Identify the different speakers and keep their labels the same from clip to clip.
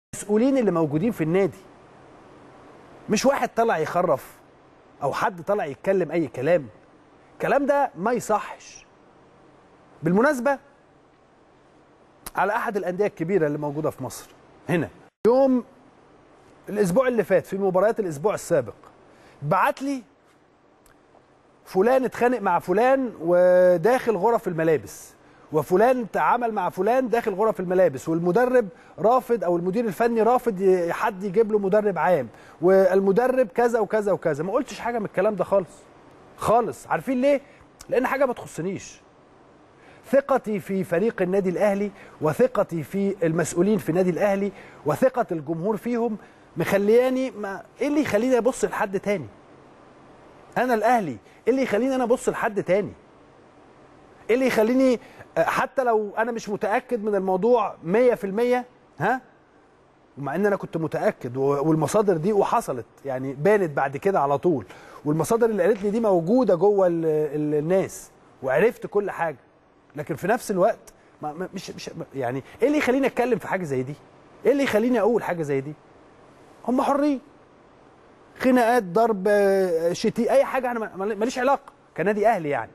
Speaker 1: المسؤولين اللي موجودين في النادي مش واحد طلع يخرف او حد طلع يتكلم اي كلام الكلام ده ما يصحش بالمناسبه على احد الانديه الكبيره اللي موجوده في مصر هنا يوم الاسبوع اللي فات في مباريات الاسبوع السابق بعت لي فلان اتخانق مع فلان وداخل غرف الملابس وفلان تعامل مع فلان داخل غرف الملابس والمدرب رافض او المدير الفني رافض ي- حد يجيب له مدرب عام والمدرب كذا وكذا وكذا ما قلتش حاجه من الكلام ده خالص خالص عارفين ليه لان حاجه ما تخصنيش ثقتي في فريق النادي الاهلي وثقتي في المسؤولين في النادي الاهلي وثقه الجمهور فيهم مخلياني ما ايه اللي يخليني ابص لحد تاني انا الاهلي ايه اللي يخليني انا ابص لحد تاني ايه اللي يخليني آه، حتى لو انا مش متاكد من الموضوع 100% ها ومع ان انا كنت متاكد و- والمصادر دي وحصلت يعني بانت بعد كده على طول والمصادر اللي قالت لي دي موجوده جوه ال- ال- الناس وعرفت كل حاجه لكن في نفس الوقت ما ما- مش مش يعني ايه اللي يخليني اتكلم في حاجه زي دي ايه اللي يخليني اقول حاجه زي دي هم حرين خناقات ضرب آه، شتي اي حاجه انا ما- ماليش علاقه كنادي اهلي يعني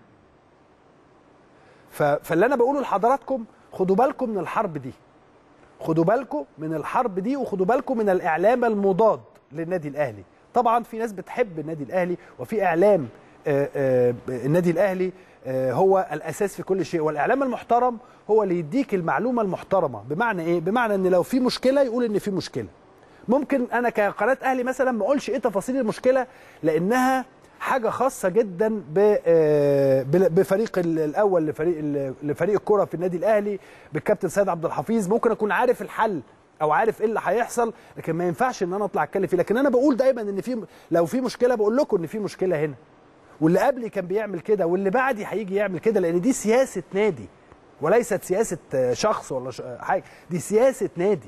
Speaker 1: ف- فاللي انا بقوله لحضراتكم خدوا بالكم من الحرب دي خدوا بالكم من الحرب دي وخدوا بالكم من الاعلام المضاد للنادي الاهلي طبعا في ناس بتحب النادي الاهلي وفي اعلام آه، آه، النادي الاهلي آه، هو الاساس في كل شيء والاعلام المحترم هو اللي يديك المعلومه المحترمه بمعنى ايه بمعنى ان لو في مشكله يقول ان في مشكله ممكن انا كقناه اهلي مثلا ما اقولش ايه تفاصيل المشكله لانها حاجه خاصه جدا ب- آه، بل- بفريق ال- الاول لفريق ال- لفريق الكره في النادي الاهلي بالكابتن سيد عبد الحفيظ ممكن اكون عارف الحل او عارف ايه اللي هيحصل لكن ما ينفعش ان انا اطلع اتكلم فيه لكن انا بقول دايما ان في لو في مشكله بقول لكم ان في مشكله هنا واللي قبلي كان بيعمل كده واللي بعدي هيجي يعمل كده لان دي سياسه نادي وليست سياسه آه، شخص ولا ش- آه، حاجه دي سياسه نادي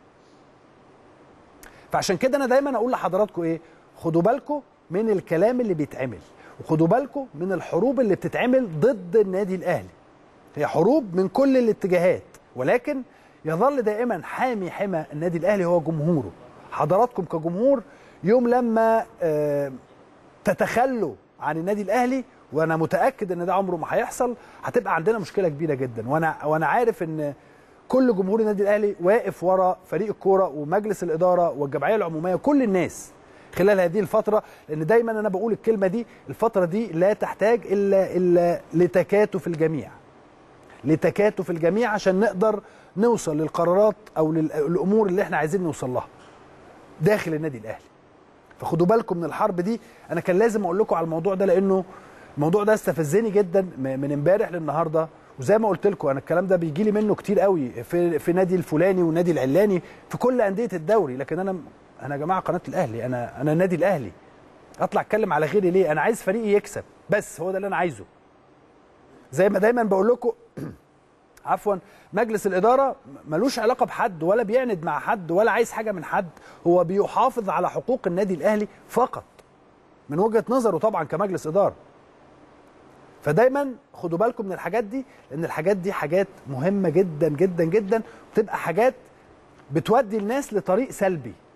Speaker 1: فعشان كده انا دايما اقول لحضراتكم ايه خدوا بالكم من الكلام اللي بيتعمل وخدوا بالكم من الحروب اللي بتتعمل ضد النادي الاهلي هي حروب من كل الاتجاهات ولكن يظل دائما حامي حمى النادي الاهلي هو جمهوره حضراتكم كجمهور يوم لما آه، تتخلوا عن النادي الاهلي وانا متاكد ان ده عمره ما هيحصل هتبقى عندنا مشكله كبيره جدا وانا وانا عارف ان كل جمهور النادي الاهلي واقف ورا فريق الكوره ومجلس الاداره والجمعيه العموميه وكل الناس خلال هذه الفتره لان دايما انا بقول الكلمه دي الفتره دي لا تحتاج الا الا لتكاتف الجميع لتكاتف الجميع عشان نقدر نوصل للقرارات او للامور اللي احنا عايزين نوصل لها داخل النادي الاهلي فخدوا بالكم من الحرب دي انا كان لازم اقول لكم على الموضوع ده لانه الموضوع ده استفزني جدا م- من امبارح للنهارده وزي ما قلت لكم انا الكلام ده بيجي لي منه كتير قوي في في نادي الفلاني ونادي العلاني في كل انديه الدوري لكن انا انا يا جماعه قناه الاهلي انا انا النادي الاهلي اطلع اتكلم على غيري ليه انا عايز فريقي يكسب بس هو ده اللي انا عايزه زي ما دايما بقول لكم عفوا مجلس الاداره ملوش علاقه بحد ولا بيعند مع حد ولا عايز حاجه من حد هو بيحافظ على حقوق النادي الاهلي فقط من وجهه نظره طبعا كمجلس اداره فدايما خدوا بالكم من الحاجات دي لان الحاجات دي حاجات مهمه جدا جدا جدا بتبقى حاجات بتودي الناس لطريق سلبي